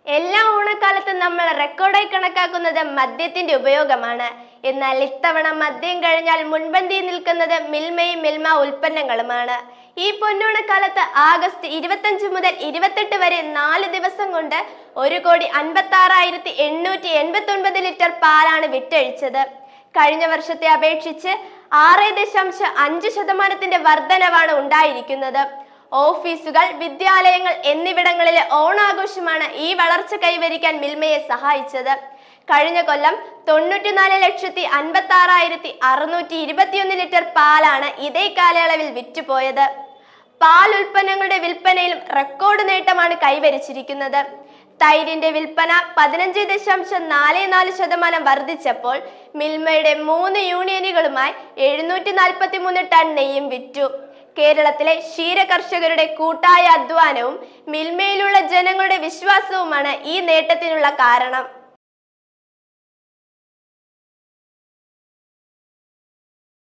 എല്ലാ ഓണക്കാലത്തും നമ്മൾ റെക്കോർഡായി കണക്കാക്കുന്നത് മദ്യത്തിന്റെ ഉപയോഗമാണ് എന്നാൽ ഇത്തവണ മദ്യം കഴിഞ്ഞാൽ മുൻപന്തിയിൽ നിൽക്കുന്നത് മിൽമയും മിൽമ ഉൽപ്പന്നങ്ങളുമാണ് ഈ പൊന്നോണക്കാലത്ത് ആഗസ്റ്റ് ഇരുപത്തഞ്ച് മുതൽ ഇരുപത്തെട്ട് വരെ നാല് ദിവസം കൊണ്ട് ഒരു കോടി അൻപത്തി ആറായിരത്തി എണ്ണൂറ്റി എൺപത്തി ഒൻപത് ലിറ്റർ പാലാണ് വിറ്റഴിച്ചത് കഴിഞ്ഞ വർഷത്തെ അപേക്ഷിച്ച് ആറ് ദശാംശം അഞ്ച് ശതമാനത്തിന്റെ വർധനവാണ് ഉണ്ടായിരിക്കുന്നത് ഓഫീസുകൾ വിദ്യാലയങ്ങൾ എന്നിവിടങ്ങളിലെ ഓണാഘോഷമാണ് ഈ വളർച്ച കൈവരിക്കാൻ മിൽമയെ സഹായിച്ചത് കഴിഞ്ഞ കൊല്ലം തൊണ്ണൂറ്റിനാല് ലക്ഷത്തി അൻപത്തി ആറായിരത്തി അറുന്നൂറ്റി ഇരുപത്തിയൊന്ന് ലിറ്റർ പാലാണ് ഇതേ കാലയളവിൽ വിറ്റുപോയത് പാൽ ഉൽപ്പന്നങ്ങളുടെ വിൽപ്പനയിലും റെക്കോർഡ് നേട്ടമാണ് കൈവരിച്ചിരിക്കുന്നത് തൈരിന്റെ വിൽപ്പന പതിനഞ്ച് ദശാംശം നാല് നാല് ശതമാനം വർദ്ധിച്ചപ്പോൾ മിൽമയുടെ മൂന്ന് യൂണിയനുകളുമായി എഴുന്നൂറ്റി നാൽപ്പത്തി മൂന്ന് ടൺ നെയ്യും വിറ്റു കേരളത്തിലെ ക്ഷീര കർഷകരുടെ കൂട്ടായ അധ്വാനവും മിൽമയിലുള്ള ജനങ്ങളുടെ വിശ്വാസവുമാണ് ഈ നേട്ടത്തിനുള്ള കാരണം